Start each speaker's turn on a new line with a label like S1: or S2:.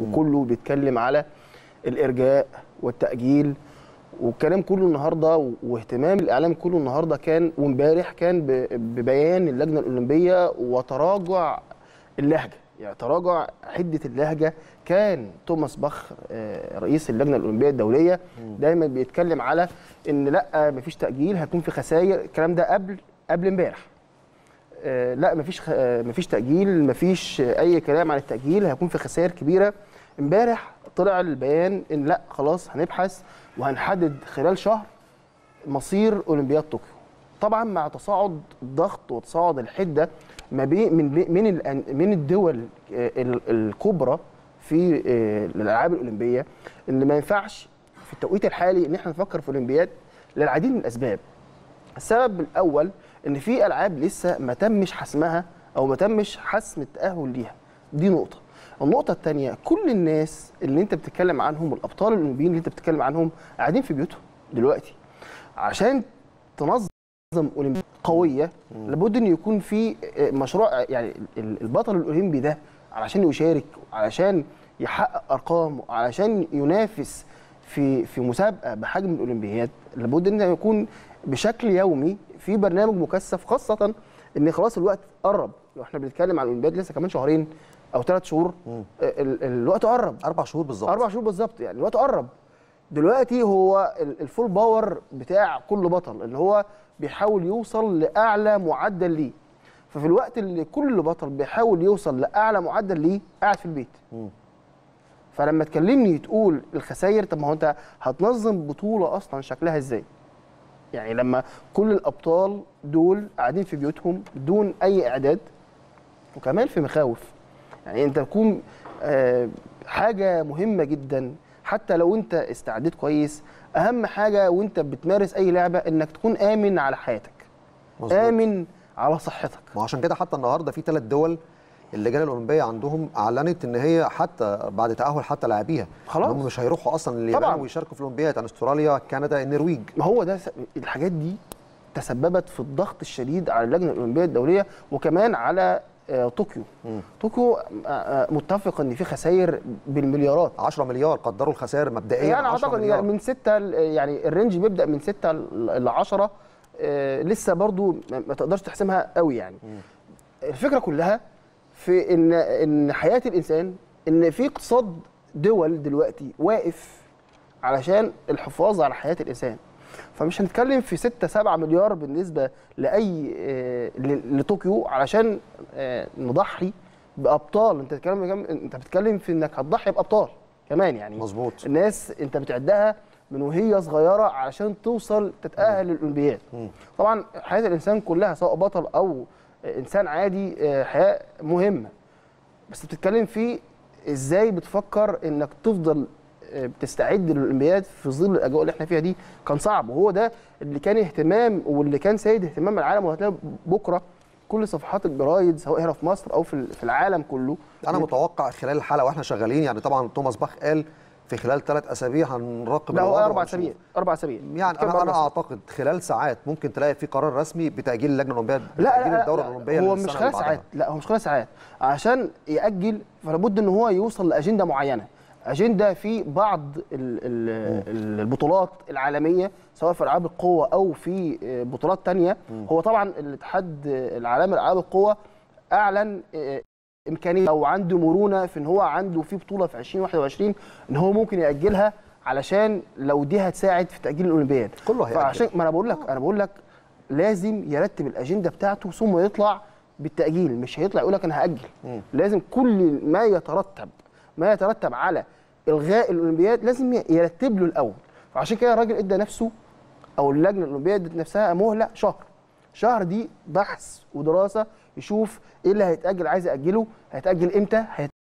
S1: وكله بيتكلم على الارجاء والتاجيل والكلام كله النهارده واهتمام الاعلام كله النهارده كان وامبارح كان ب- ببيان اللجنه الاولمبيه وتراجع اللهجه يعني تراجع حده اللهجه كان توماس باخ آه، رئيس اللجنه الاولمبيه الدوليه دايما بيتكلم على ان لا مفيش تاجيل هيكون في خسائر الكلام ده قبل قبل امبارح آه، لا مفيش خ... آه، مفيش تاجيل مفيش آه، اي كلام عن التاجيل هيكون في خسائر كبيره امبارح طلع البيان ان لا خلاص هنبحث وهنحدد خلال شهر مصير اولمبياد طوكيو طبعا مع تصاعد الضغط وتصاعد الحده ما بين من بي- من الأن- من الدول آه، ال- الكبرى في آه، الالعاب الاولمبيه ان ما ينفعش في التوقيت الحالي ان احنا نفكر في اولمبياد للعديد من الاسباب السبب الاول ان في العاب لسه ما تمش حسمها او ما تمش حسم التاهل ليها دي نقطه النقطه الثانيه كل الناس اللي انت بتتكلم عنهم والابطال الاولمبيين اللي انت بتتكلم عنهم قاعدين في بيوتهم دلوقتي عشان تنظم اولمبياد قويه لابد ان يكون في مشروع يعني ال- البطل الاولمبي ده علشان يشارك علشان يحقق ارقام علشان ينافس في في مسابقه بحجم الاولمبياد لابد ان يكون بشكل يومي في برنامج مكثف خاصه ان خلاص الوقت قرب لو احنا بنتكلم عن الاولمبياد لسه كمان شهرين او ثلاث شهور ال- الوقت قرب
S2: اربع شهور بالظبط
S1: اربع شهور بالظبط يعني الوقت قرب دلوقتي هو ال- الفول باور بتاع كل بطل اللي هو بيحاول يوصل لاعلى معدل ليه ففي الوقت اللي كل بطل بيحاول يوصل لاعلى معدل ليه قاعد في البيت فلما تكلمني تقول الخسائر طب ما هو انت هتنظم بطوله اصلا شكلها ازاي يعني لما كل الابطال دول قاعدين في بيوتهم بدون اي اعداد وكمان في مخاوف يعني انت تكون آه، حاجه مهمه جدا حتى لو انت استعديت كويس اهم حاجه وانت بتمارس اي لعبه انك تكون امن على حياتك
S2: مظبوط.
S1: امن على صحتك
S2: ما عشان كده حتى النهارده في ثلاث دول اللجان الاولمبيه عندهم اعلنت ان هي حتى بعد تاهل حتى لاعبيها
S1: خلاص.
S2: إن هم مش هيروحوا اصلا اليابان
S1: طبعاً.
S2: ويشاركوا في الاولمبياد يعني استراليا كندا النرويج
S1: ما هو ده س- الحاجات دي تسببت في الضغط الشديد على اللجنه الاولمبيه الدوليه وكمان على آه، طوكيو طوكيو آه، آه، متفق ان في خسائر بالمليارات
S2: 10 مليار قدروا الخسائر مبدئيا
S1: يعني
S2: 10
S1: اعتقد
S2: مليار.
S1: يعني من 6 يعني الرينج بيبدا من 6 ل 10 لسه برضو ما ما تقدرش تحسمها قوي يعني الفكره كلها في ان ان حياه الانسان ان في اقتصاد دول دلوقتي واقف علشان الحفاظ على حياه الانسان فمش هنتكلم في 6 7 مليار بالنسبه لاي آه، ل- لطوكيو علشان آه، نضحي بابطال انت بتتكلم انت بتتكلم في انك هتضحي بابطال كمان يعني
S2: مظبوط.
S1: الناس انت بتعدها من وهي صغيره علشان توصل تتاهل للاولمبياد طبعا حياه الانسان كلها سواء بطل او انسان عادي آه، حياه مهمه بس بتتكلم في ازاي بتفكر انك تفضل آه، بتستعد للاولمبياد في ظل الاجواء اللي احنا فيها دي كان صعب وهو ده اللي كان اهتمام واللي كان سيد اهتمام العالم وهتلاقي بكره كل صفحات الجرايد سواء هنا في مصر او في في العالم كله
S2: انا متوقع خلال الحلقه واحنا شغالين يعني طبعا توماس باخ قال في خلال ثلاث اسابيع هنراقب
S1: لا هو
S2: الوضع
S1: اربع
S2: ونشوف.
S1: اسابيع اربع اسابيع
S2: يعني
S1: بتتكلم
S2: انا انا
S1: بأربع أسابيع.
S2: اعتقد خلال ساعات ممكن تلاقي في قرار رسمي بتاجيل اللجنه الاولمبيه
S1: لا
S2: بتاجيل
S1: لا,
S2: الدوره
S1: لا
S2: الاولمبيه
S1: هو
S2: للسنة
S1: مش
S2: اللي
S1: خلال
S2: بعدها.
S1: ساعات لا هو مش خلال ساعات عشان ياجل فلابد ان هو يوصل لاجنده معينه اجنده في بعض ال ال البطولات العالميه سواء في العاب القوه او في آه، بطولات تانية هو طبعا الاتحاد العالمي لالعاب القوه اعلن آه، امكانيه او عنده مرونه في ان هو عنده في بطوله في 2021 ان هو ممكن ياجلها علشان لو دي هتساعد في تاجيل الاولمبياد
S2: كله هيأجل.
S1: فعشان ما انا بقول لك انا بقول لك لازم يرتب الاجنده بتاعته ثم يطلع بالتاجيل مش هيطلع يقول لك انا هاجل لازم كل ما يترتب ما يترتب على الغاء الاولمبياد لازم يرتب له الاول فعشان كده الراجل ادى نفسه او اللجنه الاولمبيه ادت نفسها مهله شهر شهر دي بحث ودراسه يشوف ايه اللي هيتاجل عايز ياجله هيتاجل امتى